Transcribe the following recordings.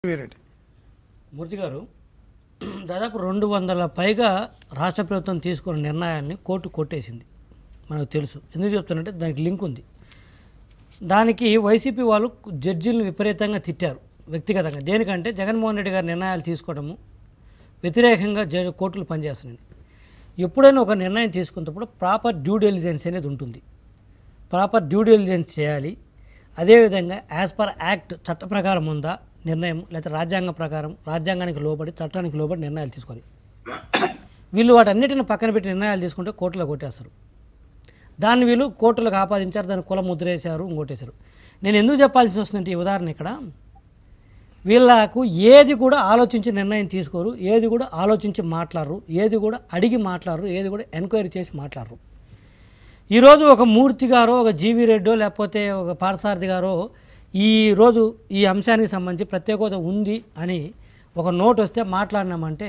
వీరెడ్డి మూర్తి గారు దాదాపు రెండు వందల పైగా రాష్ట్ర ప్రభుత్వం తీసుకున్న నిర్ణయాన్ని కోర్టు కొట్టేసింది మనకు తెలుసు ఎందుకు చెప్తానంటే దానికి లింక్ ఉంది దానికి వైసీపీ వాళ్ళు జడ్జీలను విపరీతంగా తిట్టారు వ్యక్తిగతంగా దేనికంటే జగన్మోహన్ రెడ్డి గారి నిర్ణయాలు తీసుకోవడము వ్యతిరేకంగా జ కోర్టులు పనిచేస్తున్నాయి ఎప్పుడైనా ఒక నిర్ణయం తీసుకున్నప్పుడు ప్రాపర్ డ్యూ డెలిజెన్స్ అనేది ఉంటుంది ప్రాపర్ డ్యూ డెలిజెన్స్ చేయాలి అదేవిధంగా యాజ్ పర్ యాక్ట్ చట్ట ప్రకారం ఉందా నిర్ణయం లేకపోతే రాజ్యాంగం ప్రకారం రాజ్యాంగానికి లోబడి చట్టానికి లోబడి నిర్ణయాలు తీసుకోవాలి వీళ్ళు వాటన్నిటిని పక్కన పెట్టి నిర్ణయాలు తీసుకుంటే కోర్టులో కొట్టేస్తారు దాన్ని వీళ్ళు కోర్టులకు ఆపాదించారు దాన్ని కుల ముద్ర వేశారు ఇంకోటేశారు నేను ఎందుకు చెప్పాల్సి వస్తుందంటే ఈ ఉదాహరణ ఇక్కడ వీళ్ళకు ఏది కూడా ఆలోచించి నిర్ణయం తీసుకోరు ఏది కూడా ఆలోచించి మాట్లాడరు ఏది కూడా అడిగి మాట్లాడరు ఏది కూడా ఎంక్వైరీ చేసి మాట్లాడరు ఈరోజు ఒక మూర్తి గారో ఒక జీవి రెడ్డో లేకపోతే ఒక పారసారథి గారో ఈరోజు ఈ అంశానికి సంబంధించి ప్రత్యేకత ఉంది అని ఒక నోట్ వస్తే మాట్లాడినామంటే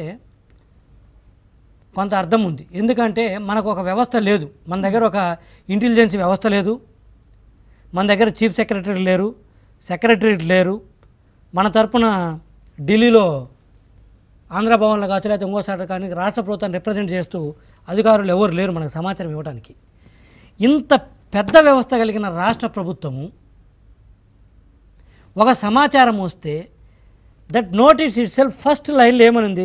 కొంత అర్థం ఉంది ఎందుకంటే మనకు ఒక వ్యవస్థ లేదు మన దగ్గర ఒక ఇంటెలిజెన్స్ వ్యవస్థ లేదు మన దగ్గర చీఫ్ సెక్రటరీ లేరు సెక్రటరీ లేరు మన తరపున ఢిల్లీలో ఆంధ్ర భవన్లో కావచ్చు లేకపోతే ఇంకోసారి కానీ రాష్ట్ర ప్రభుత్వాన్ని రిప్రజెంట్ చేస్తూ అధికారులు ఎవరు లేరు మనకు సమాచారం ఇవ్వడానికి ఇంత పెద్ద వ్యవస్థ కలిగిన రాష్ట్ర ప్రభుత్వము ఒక సమాచారం వస్తే that notice itself first లైన్లో ఏమనుంది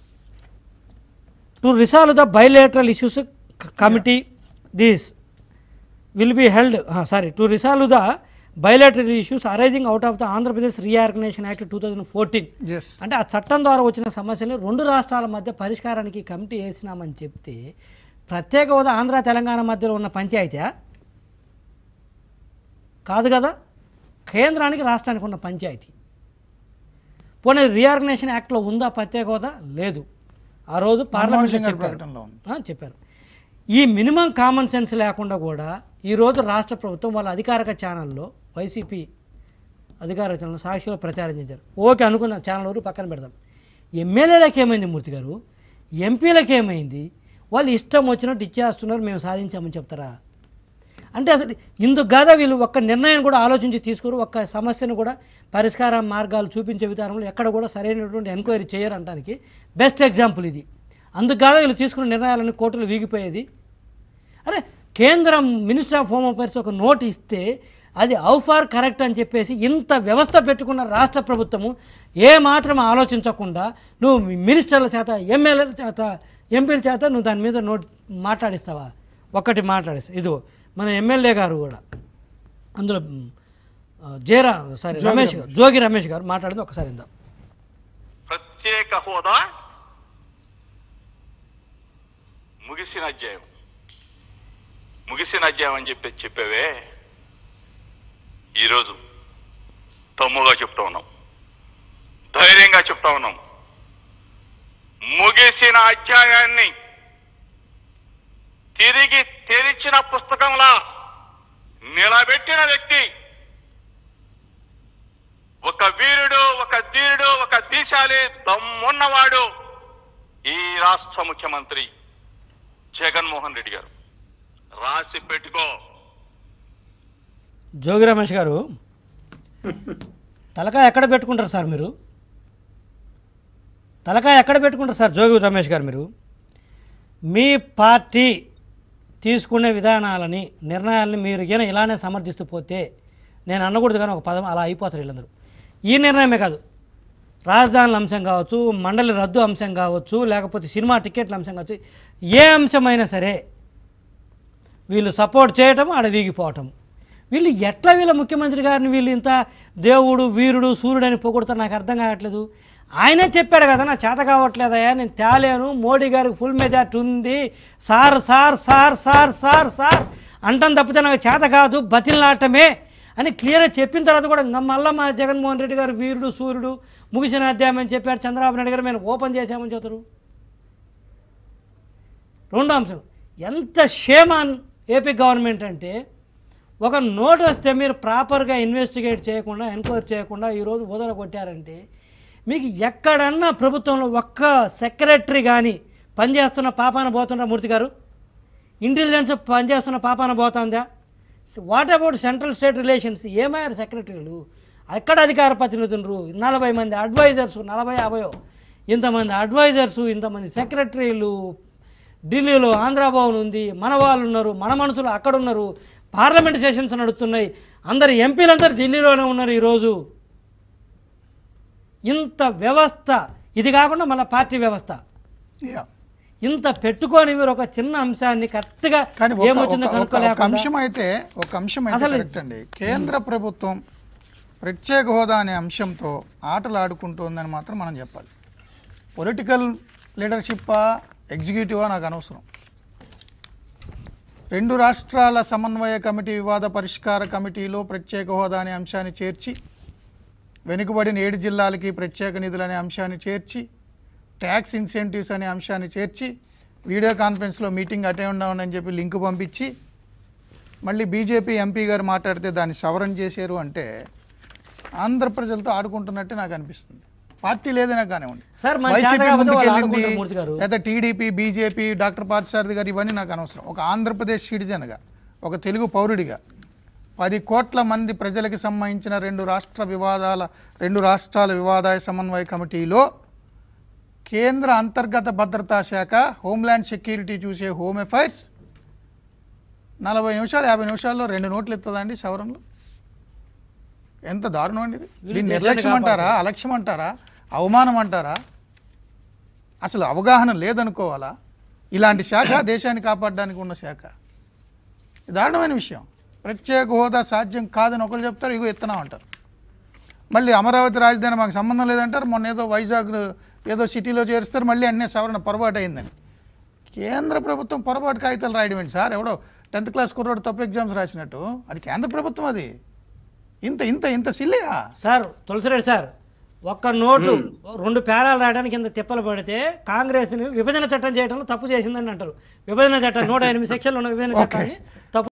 to resolve the bilateral issues committee this will be held sorry to resolve the bilateral issues arising out of the Andhra Pradesh reorganisation act two thousand fourteen ఎస్ అంటే ఆ చట్టం ద్వారా వచ్చిన సమస్యలు రెండు రాష్ట్రాల మధ్య పరిష్కారానికి కమిటీ వేసినామని చెప్తే ప్రత్యేక హోదా ఆంధ్ర తెలంగాణ మధ్యలో ఉన్న పంచాయతీ కాదు కదా కేంద్రానికి రాష్ట్రానికి ఉన్న పంచాయతీ పోనీ రీఆర్గనైజేషన్ యాక్ట్లో ఉందా ప్రత్యేక హోదా లేదు ఆ రోజు పార్లమెంట్లో సింగ్ గారి చెప్పారు ప్రకటనలో ఉంది. ఆ, చెప్పారు ఈ మినిమం కామన్ సెన్స్ లేకుండా కూడా ఈరోజు రాష్ట్ర ప్రభుత్వం వాళ్ళ అధికారిక ఛానల్లో వైసీపీ అధికార ఛానల్ సాక్షిలో ప్రచారం చేశారు ఓకే అనుకున్న ఛానల్ వరకు పక్కన పెడదాం ఎమ్మెల్యేలకు ఏమైంది మూర్తి గారు ఎంపీలకు ఏమైంది వాళ్ళు ఇష్టం వచ్చినట్టు ఇచ్చేస్తున్నారు మేము సాధించామని చెప్తారా అంటే అసలు ఇందుకు కాదా వీళ్ళు ఒక్క నిర్ణయం కూడా ఆలోచించి తీసుకురు ఒక్క సమస్యను కూడా పరిష్కార మార్గాలు చూపించే విధానంలో ఎక్కడ కూడా సరైనటువంటి ఎంక్వైరీ చేయరు అనడానికి బెస్ట్ ఎగ్జాంపుల్ ఇది అందుకు కాదా వీళ్ళు తీసుకున్న నిర్ణయాలన్నీ కోర్టులు వీగిపోయేది అరే కేంద్రం మినిస్టర్ ఆఫ్ హోమ్ అఫైర్స్ ఒక నోట్ ఇస్తే అది హౌ ఫార్ కరెక్ట్ అని చెప్పేసి ఇంత వ్యవస్థ పెట్టుకున్న రాష్ట్ర ప్రభుత్వము ఏ మాత్రం ఆలోచించకుండా నువ్వు మినిస్టర్ల చేత ఎమ్మెల్యేల చేత ఎంపీల చేత నువ్వు దాని మీద నోట్ మాట్లాడిస్తావా ఒక్కటి మాట్లాడిస్తా ఇదిగో మన ఎమ్మెల్యే గారు కూడా అందులో మ్, ఆ, జయరా సారీ రమేష్ గారు జోగి రమేష్ గారు మాట్లాడింది ఒకసారి ఇందాం ప్రత్యేక హోదా ముగిసిన అధ్యాయం ముగిసిన అధ్యాయం అని చెప్పి చెప్పేవే ఈరోజు తమ్ముగా చెప్తా ఉన్నాం ధైర్యంగా చెప్తా ఉన్నాం ముగిసిన అధ్యాయాన్ని తిరిగి తెరిచిన పుస్తకంలా నిలబెట్టిన వ్యక్తి ఒక వీరుడు ఒక ధీరుడు ఒక దీశాలి దమ్మున్నవాడు ఈ రాష్ట్ర ముఖ్యమంత్రి జగన్మోహన్ రెడ్డి గారు రాసి పెట్టుకో జోగి రమేష్ గారు తలకాయ ఎక్కడ పెట్టుకుంటారు సార్ మీరు తలకాయ ఎక్కడ పెట్టుకుంటారు సార్ జోగి రమేష్ గారు మీరు మీ పార్టీ తీసుకునే విధానాలని నిర్ణయాలని మీరు ఈయన ఇలానే సమర్థిస్తూ పోతే నేను అనకూడదు కానీ ఒక పదం అలా అయిపోతారు వీళ్ళందరూ ఈ నిర్ణయమే కాదు రాజధానుల అంశం కావచ్చు మండలి రద్దు అంశం కావచ్చు లేకపోతే సినిమా టికెట్ల అంశం కావచ్చు ఏ అంశమైనా సరే వీళ్ళు సపోర్ట్ చేయటం ఆడ వీగిపోవటం వీళ్ళు ఎట్లా వీళ్ళ ముఖ్యమంత్రి గారిని వీళ్ళు ఇంత దేవుడు వీరుడు సూర్యుడు అని పొగుడుతారు నాకు అర్థం కావట్లేదు ఆయనే చెప్పాడు కదా నా చేత కావట్లేదయ్యా నేను తేలేను మోడీ గారికి ఫుల్ మెజార్టీ ఉంది sir sir sir sir sir sir అంటాం తప్పితే నాకు చేత కాదు బతిలాటమే అని క్లియర్గా చెప్పిన తర్వాత కూడా ఇంకా మళ్ళా మా జగన్మోహన్ రెడ్డి గారు వీరుడు సూర్యుడు ముగిసిన అధ్యాయం అని చెప్పాడు చంద్రబాబు నాయుడు గారు మేము ఓపెన్ చేశామని చెబుతారు రెండో అంశం ఎంత షేమాన్ ఏపీ గవర్నమెంట్ అంటే ఒక నోట్ వస్తే మీరు ప్రాపర్గా ఇన్వెస్టిగేట్ చేయకుండా ఎంక్వైరీ చేయకుండా ఈరోజు వదల కొట్టారంటే మీకు ఎక్కడన్నా ప్రభుత్వంలో ఒక్క సెక్రటరీ కానీ పనిచేస్తున్న పాపాన పోతుందా మూర్తి గారు ఇంటెలిజెన్స్ పనిచేస్తున్న పాపాన పోతుందా what about central state relations ఏమయ్యారు సెక్రటరీలు ఎక్కడ అధికార ప్రతినిధులు నలభై మంది అడ్వైజర్స్ నలభై యాభయో ఇంతమంది అడ్వైజర్స్ ఇంతమంది సెక్రటరీలు ఢిల్లీలో ఆంధ్రాభవన్ ఉంది మన వాళ్ళు ఉన్నారు మన మనుషులు అక్కడ ఉన్నారు పార్లమెంట్ సెషన్స్ నడుస్తున్నాయి అందరు ఎంపీలందరూ ఢిల్లీలోనే ఉన్నారు ఈరోజు ఇంత వ్యవస్థ ఇది కాకుండా మళ్ళీ పార్టీ వ్యవస్థ యా. ఇంత పెట్టుకొని మీరు ఒక చిన్న అంశాన్ని కరెక్ట్గా కానీ ఒక- ఏమొచ్చిందో ఒక- ఒక- ఒక కనుక్కోలేకుండా అంశం అయితే ఒక అంశం అయితే అసలు- కరెక్ట్ అండి కేంద్ర ప్రభుత్వం ప్రత్యేక హోదా అనే అంశంతో ఆటలు ఆడుకుంటోందని మాత్రం మనం చెప్పాలి పొలిటికల్ లీడర్షిప్పా ఎగ్జిక్యూటివా నాకు అనవసరం రెండు రాష్ట్రాల సమన్వయ కమిటీ వివాద పరిష్కార కమిటీలో ప్రత్యేక హోదా అనే అంశాన్ని చేర్చి వెనుకబడిన ఏడు జిల్లాలకి ప్రత్యేక నిధులు అనే అంశాన్ని చేర్చి ట్యాక్స్ ఇన్సెంటివ్స్ అనే అంశాన్ని చేర్చి వీడియో కాన్ఫరెన్స్లో మీటింగ్ అటెండ్ అవ్వండి చెప్పి లింక్ పంపించి మళ్ళీ బీజేపీ ఎంపీ గారు మాట్లాడితే దాన్ని సవరణ చేశారు అంటే ఆంధ్ర ప్రజలతో ఆడుకుంటున్నట్టే నాకు అనిపిస్తుంది పార్టీ లేదనే కానివ్వండి సార్, మన వైసీపీ చేత కాకపోతే వాళ్ళు ముందుకెళ్ళింది ఆడుకుంటారు మూర్తి గారు. లేదా టీడీపీ బీజేపీ డాక్టర్ పార్థసారథి గారు ఇవన్నీ నాకు అనవసరం ఒక ఆంధ్రప్రదేశ్ సిటిజన్గా ఒక తెలుగు పౌరుడిగా పది కోట్ల మంది ప్రజలకు సంబంధించిన రెండు రాష్ట్ర వివాదాల రెండు రాష్ట్రాల వివాదాయ సమన్వయ కమిటీలో కేంద్ర అంతర్గత భద్రతా శాఖ హోమ్ల్యాండ్ సెక్యూరిటీ చూసే హోమ్ అఫైర్స్ నలభై నిమిషాలు యాభై నిమిషాల్లో రెండు నోట్లు ఇస్తుందండి సవరణలు ఎంత దారుణం అండి ఇది వీళ్ళు దీన్ని దేశాన్ని నిర్లక్ష్యం అంటారా అలక్ష్యం అంటారా అవమానం అంటారా అసలు అవగాహన లేదనుకోవాలా ఇలాంటి శాఖ దేశాన్ని కాపాడడానికి ఉన్న శాఖ ఇది దారుణమైన విషయం ప్రత్యేక హోదా సాధ్యం కాదని ఒకరు చెప్తారు ఇగో ఎత్తనా అంటారు మళ్ళీ అమరావతి రాజధాని మాకు సంబంధం లేదంటారు మొన్న ఏదో వైజాగ్ ఏదో సిటీలో చేరుస్తారు మళ్ళీ అన్నీ సవరణ పొరపాటు అయిందని కేంద్ర ప్రభుత్వం పొరపాటు కాగితాలు రాయడం ఏంటి సార్ ఎవడో టెన్త్ క్లాస్ కుర్రాడు తప్పు ఎగ్జామ్స్ రాసినట్టు అది కేంద్ర ప్రభుత్వం అది ఇంత ఇంత ఇంత సిల్లియా సార్ తులసిరెడ్డి సార్ ఒక్క నోటు రెండు పేరాలు రాయడానికి ఇంత తిప్పలు పడితే కాంగ్రెస్ని విభజన చట్టం చేయడంలో తప్పు చేసిందని అంటారు విభజన చట్టం నూట ఎనిమిది సెక్షన్లు ఉన్న విభజన చట్టాన్ని తప్పు